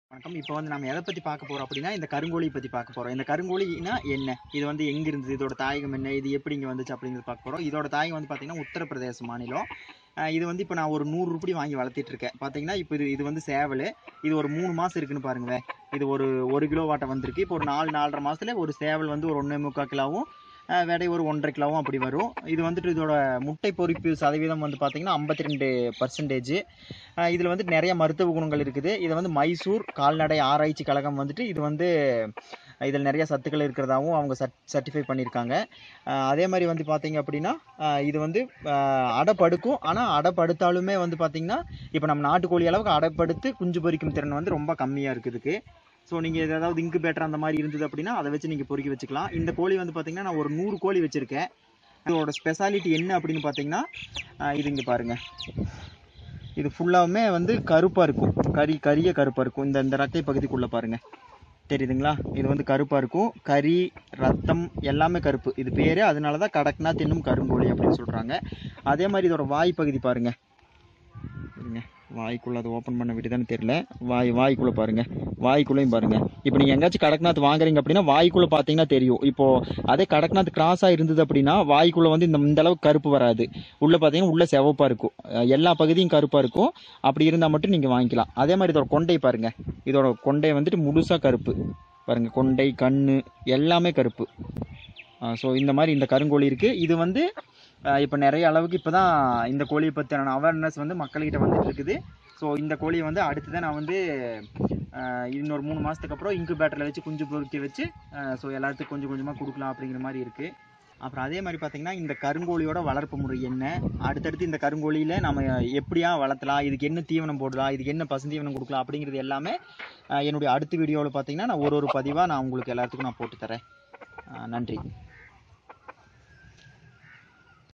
வணக்கம் இப்போ வந்து நம்ம எதை பற்றி பார்க்க போகிறோம் அப்படின்னா இந்த கருங்கோழி பற்றி பார்க்க போகிறோம் இந்த கருங்கோழினா என்ன இது வந்து எங்க இருந்தது இதோட தாயகம் என்ன இது எப்படி இங்கே வந்துச்சு அப்படிங்கிறது பார்க்க போகிறோம் இதோட தாயகம் வந்து பார்த்தீங்கன்னா உத்தரப்பிரதேச மாநிலம் அஹ் இது வந்து இப்போ நான் ஒரு நூறு ரூபாய் வாங்கி வளர்த்திட்டு இருக்கேன் பார்த்தீங்கன்னா இப்போ இது இது வந்து சேவல் இது ஒரு மூணு மாதம் இருக்குன்னு பாருங்களேன் இது ஒரு ஒரு கிலோ வாட்டை வந்திருக்கு இப்போ ஒரு நாலு நாலரை மாதத்துல ஒரு சேவல் வந்து ஒரு ஒன்றே முக்கால் கிலோவும் அஹ் விடை ஒரு ஒன்றரை கிலோவும் அப்படி வரும் இது வந்துட்டு இதோட முட்டை பொறிப்பு சதவீதம் வந்து பார்த்தீங்கன்னா ஐம்பத்தி ரெண்டு பர்சன்டேஜ் இதில் வந்து நிறைய மருத்துவ குணங்கள் இருக்குது இதை வந்து மைசூர் கால்நடை ஆராய்ச்சி கழகம் வந்துட்டு இது வந்து இதில் நிறைய சத்துக்கள் இருக்கிறதாவும் அவங்க சர்ட் சர்டிஃபை பண்ணியிருக்காங்க அஹ் அதே மாதிரி வந்து பார்த்தீங்க அப்படின்னா அஹ் இது வந்து அஹ் அடைப்படுக்கும் ஆனால் அடைப்படுத்தாலுமே வந்து பார்த்தீங்கன்னா இப்போ நம்ம நாட்டுக்கோழி அளவுக்கு அடைப்படுத்து குஞ்சு பொரிக்கும் திறன் வந்து ரொம்ப கம்மியாக இருக்குதுக்கு ஸோ நீங்கள் ஏதாவது இன்குபேட்டர் அந்த மாதிரி இருந்தது அப்படின்னா அதை வச்சு நீங்கள் பொறுக்கி வச்சுக்கலாம் இந்த கோழி வந்து பார்த்தீங்கன்னா நான் ஒரு நூறு கோழி வச்சுருக்கேன் இதோட ஸ்பெஷாலிட்டி என்ன அப்படின்னு பார்த்தீங்கன்னா அஹ் இது இங்கே பாருங்கள் இது ஃபுல்லாவுமே வந்து கருப்பாக இருக்கும் கறி கரிய கருப்பாக இருக்கும் இந்த இந்த ரத்தை பகுதிக்குள்ளே பாருங்கள் தெரியுதுங்களா இது வந்து கருப்பாக இருக்கும் கறி ரத்தம் எல்லாமே கருப்பு இது பேர் அதனால தான் கடக்னா தின்னும் கருங்கோழி அப்படின்னு சொல்கிறாங்க அதே மாதிரி இதோட வாய் பகுதி பாருங்கள் இருங்க வாய்க்குள்ளே அதை ஓப்பன் பண்ண விட்டுதானே தெரியல வாய் வாய்க்குள்ளே பாருங்கள் வாய்க்குள்ளேயும் பாருங்கள் இப்போ நீங்கள் எங்கேயாச்சும் கடக்நாத் வாங்குறீங்க அப்படின்னா வாய்க்குள்ளே பார்த்தீங்கன்னா தெரியும் இப்போது அதே கடக்நாத் கிராஸாக இருந்தது அப்படின்னா வாய்க்குள்ளே வந்து இந்த இந்த அளவுக்கு கருப்பு வராது உள்ளே பார்த்தீங்கன்னா உள்ளே செவப்பாக இருக்கும் அஹ் எல்லா பகுதியும் கருப்பாக இருக்கும் அப்படி இருந்தால் மட்டும் நீங்கள் வாங்கிக்கலாம் அதே மாதிரி இதோட கொண்டை பாருங்கள் இதோட கொண்டை வந்துட்டு முழுசாக கருப்பு பாருங்கள் கொண்டை கண் எல்லாமே கருப்பு ஸோ இந்த மாதிரி இந்த கருங்கோழி இருக்குது இது வந்து இப்போ நிறைய அளவுக்கு இப்போ தான் இந்த கோழியை பற்றின அவேர்னஸ் வந்து மக்கள்கிட்ட வந்துட்டு இருக்குது ஸோ இந்த கோழியை வந்து அடுத்து தான் நான் வந்து அஹ், இன்னொரு மூணு மாதத்துக்கு அப்புறம் இன்குபேட்டரில் வச்சு குஞ்சு பொறுக்கி வச்சு ஸோ எல்லாத்துக்கும் கொஞ்சம் கொஞ்சமாக கொடுக்கலாம் அப்படிங்கிற மாதிரி இருக்குது அப்புறம் அதே மாதிரி பார்த்தீங்கன்னா இந்த கருங்கோழியோட வளர்ப்பு முறை என்ன அடுத்தடுத்து இந்த கருங்கோழியில் நம்ம எப்படியா வளர்த்தலாம் இதுக்கு என்ன தீவனம் போடலாம் இதுக்கு என்ன பசுந்தீவனம் கொடுக்கலாம் அப்படிங்கிறது எல்லாமே அஹ், என்னுடைய அடுத்த வீடியோவில் பார்த்தீங்கன்னா நான் ஒரு ஒரு பதிவாக நான் உங்களுக்கு எல்லாத்துக்கும் நான் போட்டு தரேன் அஹ், நன்றி